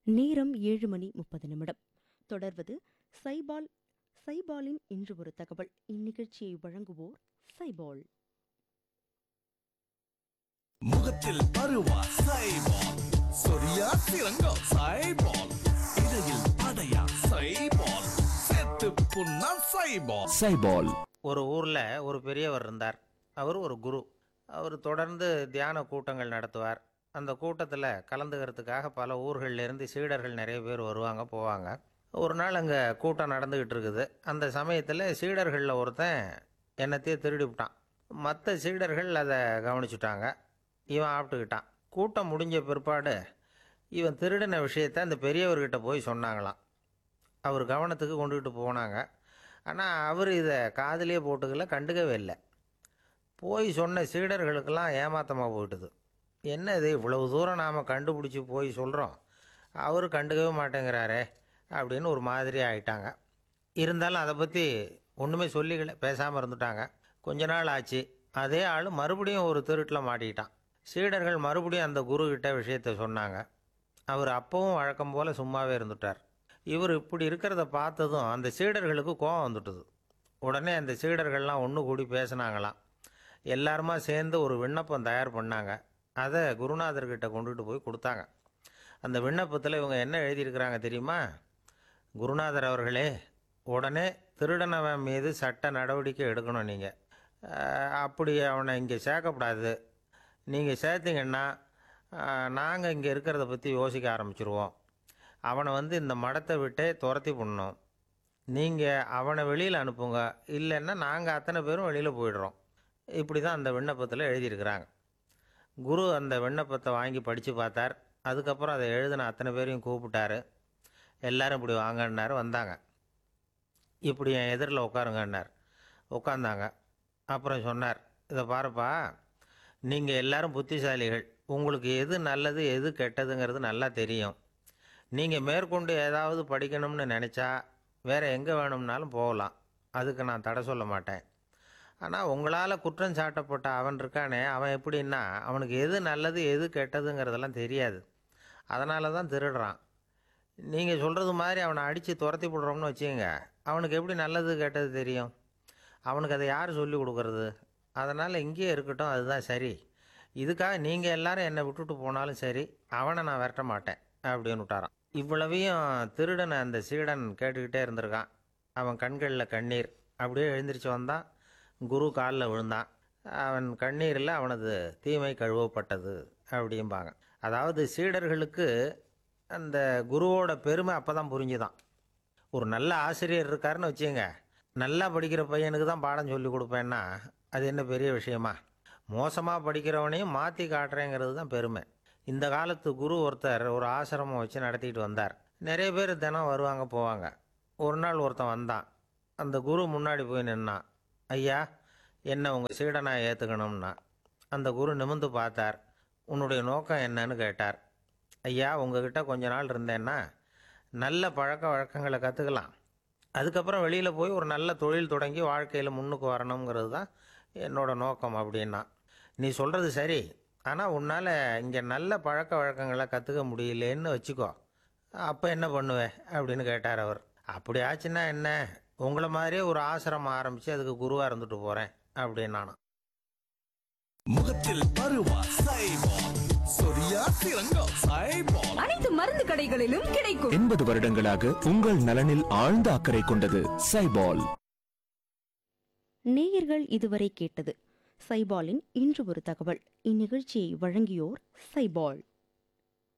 நேரம் ஏழு மணி முப்பது நிமிடம் தொடர்வது சைபால் சைபாலின் இன்று ஒரு தகவல் இந்நிகழ்ச்சியை வழங்குவோர் சைபால் முகத்தில் பருவா சைபால் சொரியா சிறங்கோ சைபால் இடையில் படையா சைபால் செத்து புண்ணா சைபால் சைபால் ஒரு ஊரில் ஒரு பெரியவர் இருந்தார் அவர் ஒரு குரு அவர் தொடர்ந்து தியான கூட்டங்கள் நடத்துவார் அந்த கூட்டத்தில் கலந்துக்கிறதுக்காக பல ஊர்கள்லேருந்து சீடர்கள் நிறைய பேர் வருவாங்க போவாங்க ஒரு நாள் அங்கே கூட்டம் நடந்துக்கிட்டு இருக்குது அந்த சமயத்தில் சீடர்களில் ஒருத்தன் என்னத்தையே திருடி விட்டான் மற்ற சீடர்கள் அதை கவனிச்சுட்டாங்க இவன் ஆப்பிட்டுக்கிட்டான் கூட்டம் முடிஞ்ச பிற்பாடு இவன் திருடின விஷயத்தை அந்த பெரியவர்கிட்ட போய் சொன்னாங்களாம் அவர் கவனத்துக்கு கொண்டுகிட்டு போனாங்க ஆனால் அவர் இதை காதிலே போட்டுக்கல கண்டுக்கவே இல்லை போய் சொன்ன சீடர்களுக்கெல்லாம் ஏமாத்தமாக போயிட்டுது என்ன இது இவ்வளவு தூரம் நாம் கண்டுபிடிச்சி போய் சொல்கிறோம் அவர் கண்டுக்கவே மாட்டேங்கிறாரே அப்படின்னு ஒரு மாதிரி ஆயிட்டாங்க இருந்தாலும் அதை பற்றி ஒன்றுமே சொல்லிக்கல பேசாமல் இருந்துட்டாங்க கொஞ்ச நாள் ஆச்சு அதே ஆள் மறுபடியும் ஒரு திருட்டில் மாட்டிக்கிட்டான் சீடர்கள் மறுபடியும் அந்த குரு கிட்ட விஷயத்தை சொன்னாங்க அவர் அப்பவும் வழக்கம் போல் சும்மாவே இருந்துட்டார் இவர் இப்படி இருக்கிறத பார்த்ததும் அந்த சீடர்களுக்கு கோபம் வந்துட்டுது உடனே அந்த சீடர்கள்லாம் ஒன்று கூடி பேசினாங்களாம் எல்லாருமா சேர்ந்து ஒரு விண்ணப்பம் தயார் பண்ணாங்க அதை குருநாதர்கிட்ட கொண்டுகிட்டு போய் கொடுத்தாங்க அந்த விண்ணப்பத்தில் இவங்க என்ன எழுதியிருக்கிறாங்க தெரியுமா குருநாதர் அவர்களே உடனே திருடனவன் மீது சட்ட நடவடிக்கை எடுக்கணும் நீங்கள் அப்படி அவனை இங்கே சேர்க்கக்கூடாது நீங்கள் சேர்த்தீங்கன்னா நாங்கள் இங்கே இருக்கிறத பற்றி யோசிக்க ஆரம்பிச்சிருவோம் அவனை வந்து இந்த மடத்தை விட்டே துரத்தி பண்ணணும் நீங்கள் அவனை வெளியில் அனுப்புங்க இல்லைன்னா நாங்கள் அத்தனை பேரும் வெளியில் போயிடுறோம் இப்படி தான் அந்த விண்ணப்பத்தில் எழுதியிருக்கிறாங்க குரு அந்த விண்ணப்பத்தை வாங்கி படித்து பார்த்தார் அதுக்கப்புறம் அதை எழுதின அத்தனை பேரையும் கூப்பிட்டாரு எல்லாரும் இப்படி வாங்கன்னாரு வந்தாங்க இப்படி என் எதிரில் உட்காருங்கன்னார் உட்காந்தாங்க அப்புறம் சொன்னார் இதை பாருப்பா நீங்கள் எல்லாரும் புத்திசாலிகள் உங்களுக்கு எது நல்லது எது கெட்டதுங்கிறது நல்லா தெரியும் நீங்கள் மேற்கொண்டு ஏதாவது படிக்கணும்னு நினச்சா வேறு எங்கே வேணும்னாலும் போகலாம் அதுக்கு நான் தடை சொல்ல மாட்டேன் ஆனால் உங்களால் குற்றம் சாட்டப்பட்ட அவன் இருக்கானே அவன் எப்படின்னா அவனுக்கு எது நல்லது எது கெட்டதுங்கிறதெல்லாம் தெரியாது அதனால தான் திருடுறான் நீங்கள் சொல்கிறது மாதிரி அவனை அடித்து துரத்தி விடுறோம்னு வச்சுக்கோங்க அவனுக்கு எப்படி நல்லது கெட்டது தெரியும் அவனுக்கு அதை யார் சொல்லி கொடுக்கறது அதனால் இங்கேயே இருக்கட்டும் அதுதான் சரி இதுக்காக நீங்கள் எல்லாரும் என்னை விட்டுட்டு போனாலும் சரி அவனை நான் விரட்ட மாட்டேன் அப்படின்னு விட்டாரான் இவ்வளவையும் திருடனை அந்த சீடன் கேட்டுக்கிட்டே இருந்திருக்கான் அவன் கண்களில் கண்ணீர் அப்படியே எழுந்திரிச்சு வந்தான் குரு காலில் விழுந்தான் அவன் கண்ணீரில் அவனது தீமை கழுவப்பட்டது அப்படிம்பாங்க அதாவது சீடர்களுக்கு அந்த குருவோட பெருமை அப்போ தான் புரிஞ்சுதான் ஒரு நல்ல ஆசிரியர் இருக்காருன்னு வச்சுங்க நல்லா படிக்கிற பையனுக்கு தான் பாடம் சொல்லி கொடுப்பேன்னா அது என்ன பெரிய விஷயமா மோசமாக படிக்கிறவனையும் மாற்றி காட்டுறேங்கிறது தான் பெருமை இந்த காலத்து குரு ஒருத்தர் ஒரு ஆசிரமம் வச்சு நடத்திட்டு வந்தார் நிறைய பேர் தினம் வருவாங்க போவாங்க ஒரு நாள் ஒருத்தன் வந்தான் அந்த குரு முன்னாடி போய் நின்னான் ஐயா என்ன உங்கள் சீடனா ஏற்றுக்கணும்னா அந்த குரு நிமிந்து பார்த்தார் உன்னுடைய நோக்கம் என்னன்னு கேட்டார் ஐயா உங்ககிட்ட கொஞ்ச நாள் இருந்தேன்னா நல்ல பழக்க வழக்கங்களை கற்றுக்கலாம் அதுக்கப்புறம் வெளியில் போய் ஒரு நல்ல தொழில் தொடங்கி வாழ்க்கையில் முன்னுக்கு வரணுங்கிறது தான் என்னோட நோக்கம் அப்படின்னா நீ சொல்கிறது சரி ஆனால் உன்னால் இங்கே நல்ல பழக்க வழக்கங்களை கற்றுக்க முடியலேன்னு வச்சுக்கோ அப்போ என்ன பண்ணுவேன் அப்படின்னு கேட்டார் அவர் அப்படி ஆச்சுன்னா என்ன உங்களை மாதிரியே ஒரு ஆசிரமம் ஆரம்பித்து அதுக்கு குருவாக இருந்துட்டு போகிறேன் அப்படின்னு நானும் முகத்தில் பருவா சைபால் சொரியா சிறங்கோ சைபால் அனைத்து மருந்து கடைகளிலும் கிடைக்கும் எண்பது வருடங்களாக உங்கள் நலனில் ஆழ்ந்த அக்கறை கொண்டது சைபால் நேயர்கள் இதுவரை கேட்டது சைபாலின் இன்று ஒரு தகவல் இந்நிகழ்ச்சியை வழங்கியோர் சைபால்